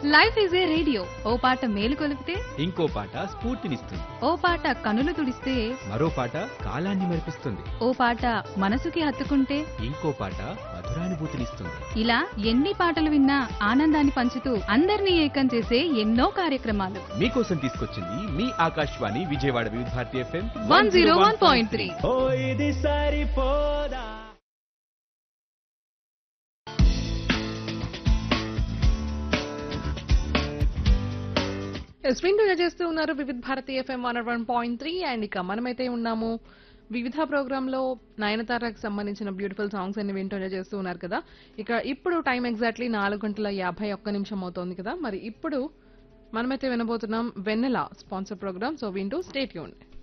life is a radio ఓ పాట మేలు కొలిపితే ఇంకో పాట స్ఫూర్తినిస్తుంది ఓ పాట కనులు తుడిస్తే మరో పాట కాలాన్ని మరిపిస్తుంది ఓ పాట మనసుకి హత్తుకుంటే ఇంకో పాట మధురానుభూతినిస్తుంది ఇలా ఎన్ని పాటలు విన్నా ఆనందాన్ని పంచుతూ అందరినీ ఏకం చేసే ఎన్నో కార్యక్రమాలు మీకోసం తీసుకొచ్చింది మీ Akashvani Vijayawada Vividh Bharati FM one zero one point three ఓ ఇది సరిపోదా స్వింగ్ చేస్తూ ఉన్నారు Vividh Bharati FM one one point three and ఇక మనమైతే ఉన్నాము వివిధ ప్రోగ్రామ్ లో నయనతారకు సంబంధించిన బ్యూటిఫుల్ సాంగ్స్ అన్ని వింటూ ఎంజాయ్ చేస్తూ ఉన్నారు కదా ఇక ఇప్పుడు టైం ఎగ్జాక్ట్లీ నాలుగు గంటల యాభై ఒక్క నిమిషం అవుతోంది కదా మరి ఇప్పుడు మనమైతే వినబోతున్నాం వెన్నెల స్పాన్సర్ ప్రోగ్రామ్ సో వింటూ స్టేట్ యూన్